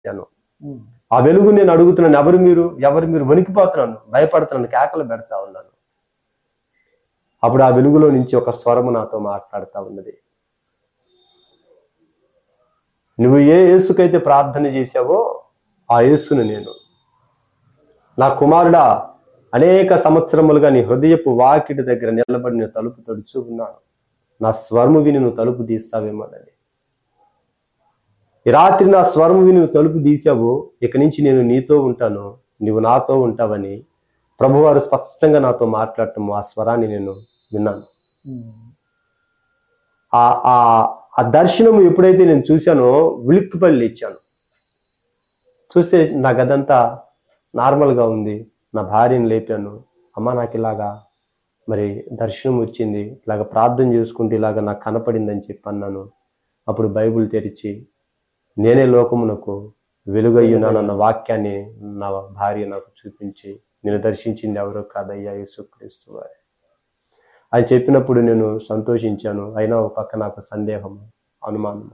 చేశాను ఉమ్. ఆ వెలుగు నేను అడుగుతున్నాను ఎవరు మీరు ఎవరు మీరు వణికిపోతున్నాను భయపడుతున్నాను కేకలు పెడతా ఉన్నాను అప్పుడు ఆ వెలుగులో నుంచి ఒక స్వరము నాతో మాట్లాడుతా ఉన్నది నువ్వు ఏ యేసుకైతే ప్రార్థన చేశావో ఆ యేసును నేను నా కుమారుడా అనేక సంవత్సరములుగా నీ హృదయపు వాకిటి దగ్గర నిలబడి నేను తలుపు తడుచు ఉన్నాను నా స్వరము విని నువ్వు తలుపు తీస్తావేమోనని ఈ రాత్రి నా స్వరం విని నువ్వు తలుపు తీసావు ఇక నుంచి నేను నీతో ఉంటాను నువ్వు నాతో ఉంటావని ప్రభువారు స్పష్టంగా నాతో మాట్లాడటం ఆ స్వరాన్ని నేను విన్నాను ఉమ్. ఆ ఆ ఆ దర్శనం ఎప్పుడైతే నేను చూశానో ఉలిక్కిపడి లేచాను చూస్తే నా గదంతా నార్మల్గా ఉంది నా భార్యను లేపాను అమ్మ నాకు ఇలాగా మరి దర్శనం వచ్చింది ఇలాగ ప్రార్థన చేసుకుంటూ ఇలాగ నాకు కనపడిందని చెప్పి అన్నాను అప్పుడు బైబిల్ తెరిచి నేనే లోకమునకు వెలుగయ్యున్నానన్న వాక్యాన్ని నా భార్య నాకు చూపించి నేను దర్శించింది ఎవరో కాదయ్యా యేసుక్రీస్తు వారే అని చెప్పినప్పుడు నేను సంతోషించాను అయినా ఒక పక్క నాకు సందేహము అనుమానము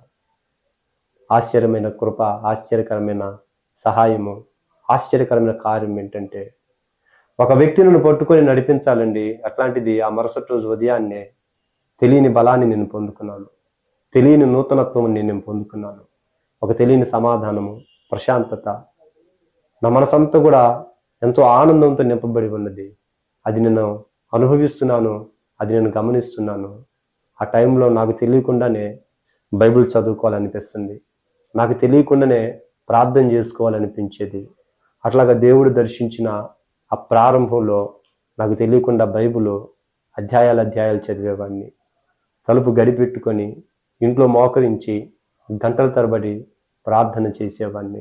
ఆశ్చర్యమైన కృప ఆశ్చర్యకరమైన సహాయము ఆశ్చర్యకరమైన కార్యం ఏంటంటే ఒక వ్యక్తిని పట్టుకొని నడిపించాలండి అట్లాంటిది ఆ మరుసటి రోజు ఉదయాన్నే తెలియని బలాన్ని నేను పొందుకున్నాను తెలియని నూతనత్వం నేను పొందుకున్నాను ఒక తెలియని సమాధానము ప్రశాంతత నా మనసంతా కూడా ఎంతో ఆనందంతో నింపబడి ఉన్నది అది నేను అనుభవిస్తున్నాను అది నేను గమనిస్తున్నాను ఆ టైంలో నాకు తెలియకుండానే బైబిల్ చదువుకోవాలనిపిస్తుంది నాకు తెలియకుండానే ప్రార్థన చేసుకోవాలనిపించేది అట్లాగా దేవుడు దర్శించిన ఆ ప్రారంభంలో నాకు తెలియకుండా బైబిల్ అధ్యాయాలు అధ్యాయాలు చదివేవాడిని తలుపు గడిపెట్టుకొని ఇంట్లో మోకరించి గంటల తరబడి ప్రార్థన చేసేవాడిని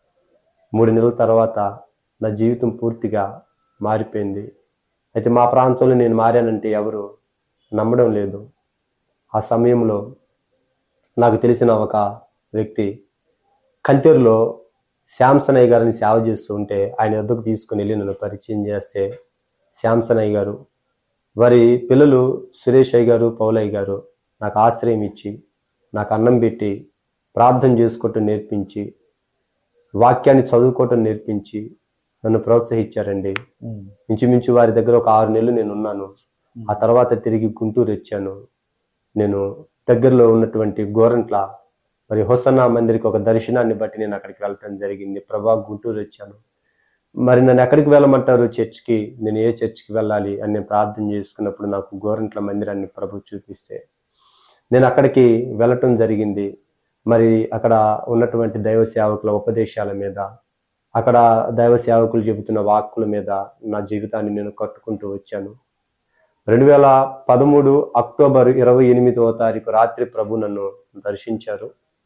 మూడు నెలల తర్వాత నా జీవితం పూర్తిగా మారిపోయింది అయితే మా ప్రాంతంలో నేను మారానంటే ఎవరు నమ్మడం లేదు ఆ సమయంలో నాకు తెలిసిన ఒక వ్యక్తి కంతెరులో శ్యాంసనయ్య గారిని సేవ చేస్తూ ఉంటే ఆయన వద్దకు తీసుకుని వెళ్ళి నన్ను పరిచయం చేస్తే శ్యాంసనయ్య గారు వారి పిల్లలు సురేష్ అయ్య గారు పౌలయ్య గారు నాకు ఆశ్రయం ఇచ్చి నాకు అన్నం పెట్టి ప్రార్థన చేసుకోవటం నేర్పించి వాక్యాన్ని చదువుకోవటం నేర్పించి నన్ను ప్రోత్సహించారండి ఉమ్. ఇంచుమించు వారి దగ్గర ఒక ఆరు నెలలు నేను ఉన్నాను ఆ తర్వాత తిరిగి గుంటూరు వచ్చాను నేను దగ్గరలో ఉన్నటువంటి గోరంట్ల మరి హొసన్నా మందిరికి ఒక దర్శనాన్ని బట్టి నేను అక్కడికి వెళ్ళటం జరిగింది ప్రభా గుంటూరు వచ్చాను మరి నన్ను ఎక్కడికి వెళ్ళమంటారు చర్చ్కి నేను ఏ చర్చ్కి వెళ్ళాలి అని నేను ప్రార్థన చేసుకున్నప్పుడు నాకు గోరంట్ల మందిరాన్ని ప్రభు చూపిస్తే నేను అక్కడికి వెళ్ళటం జరిగింది మరి అక్కడ ఉన్నటువంటి దైవ సేవకుల ఉపదేశాల మీద అక్కడ దైవ సేవకులు చెబుతున్న వాక్కుల మీద నా జీవితాన్ని నేను కట్టుకుంటూ వచ్చాను రెండు వేల పదమూడు అక్టోబర్ ఇరవై ఎనిమిదవ తారీఖు రాత్రి ప్రభు నన్ను దర్శించారు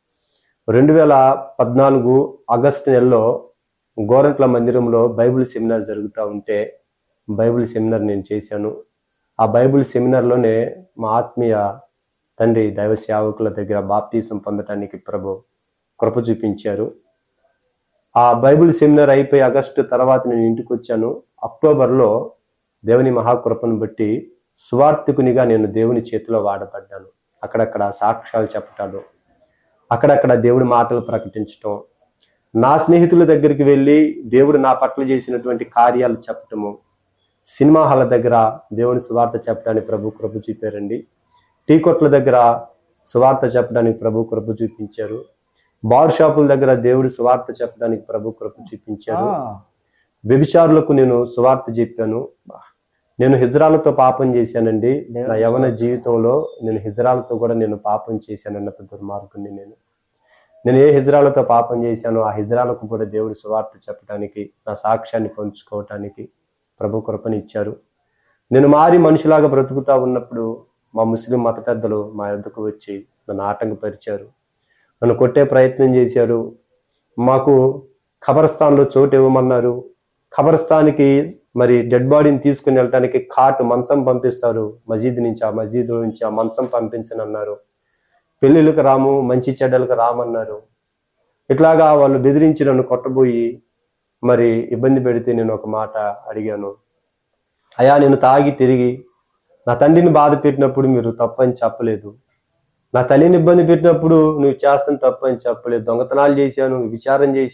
రెండు వేల పద్నాలుగు ఆగస్టు నెలలో గోరంట్ల మందిరంలో బైబిల్ సెమినార్ జరుగుతూ ఉంటే బైబిల్ సెమినార్ నేను చేశాను ఆ బైబిల్ సెమినార్లోనే మా ఆత్మీయ తండ్రి దైవ సేవకుల దగ్గర బాప్తీసం పొందటానికి ప్రభు కృప చూపించారు ఆ బైబిల్ సెమినార్ అయిపోయి ఆగస్టు తర్వాత నేను ఇంటికి వచ్చాను అక్టోబర్లో దేవుని మహాకృపను బట్టి సువార్థికునిగా నేను దేవుని చేతిలో వాడబడ్డాను అక్కడక్కడ సాక్ష్యాలు చెప్పటాలు అక్కడక్కడ దేవుడి మాటలు ప్రకటించటం నా స్నేహితుల దగ్గరికి వెళ్ళి దేవుడు నా పట్ల చేసినటువంటి కార్యాలు చెప్పటము సినిమా హాల్ దగ్గర దేవుని సువార్త చెప్పడానికి ప్రభు కృప చూపారండి టీ కొట్ల దగ్గర సువార్త చెప్పడానికి ప్రభు కృప చూపించారు బార్ షాపుల దగ్గర దేవుడి సువార్త చెప్పడానికి ప్రభు కృప చూపించారు ఆ, వ్యభిచారులకు నేను సువార్త చెప్పాను నేను హిజ్రాలతో పాపం చేశానండి దేవుని నా యవన జీవితంలో నేను హిజ్రాలతో కూడా నేను పాపం చేశానన్న పెద్ద దుర్మార్గుని నేను నేను ఏ హిజ్రాలతో పాపం చేశానో ఆ హిజ్రాలకు కూడా దేవుడి సువార్త చెప్పడానికి నా సాక్ష్యాన్ని పంచుకోవటానికి ప్రభు కృపని ఇచ్చారు నేను మారి మనిషిలాగా బ్రతుకుతా ఉన్నప్పుడు మా ముస్లిం మత పెద్దలు మా యొద్దకు వచ్చి నన్ను ఆటంకపరిచారు నన్ను కొట్టే ప్రయత్నం చేశారు మాకు ఖబరస్థాన్లో చోటు ఇవ్వమన్నారు ఖబరస్థాన్కి మరి డెడ్ బాడీని తీసుకుని వెళ్ళటానికి కాట్ మంచం పంపిస్తారు మసీద్ నుంచి ఆ మసీద్ నుంచి ఆ మంచం పంపించనన్నారు పెళ్ళిళ్ళకి రాము మంచి చెడ్డలకు రామన్నారు ఇట్లాగా వాళ్ళు బెదిరించి నన్ను కొట్టబోయి మరి ఇబ్బంది పెడితే నేను ఒక మాట అడిగాను అయా నేను తాగి తిరిగి నా తండ్రిని బాధ పెట్టినప్పుడు మీరు తప్పని చెప్పలేదు నా తల్లిని ఇబ్బంది పెట్టినప్పుడు నువ్వు చేస్తాను తప్పు అని చెప్పలేదు దొంగతనాలు చేశాను విచారం చేసి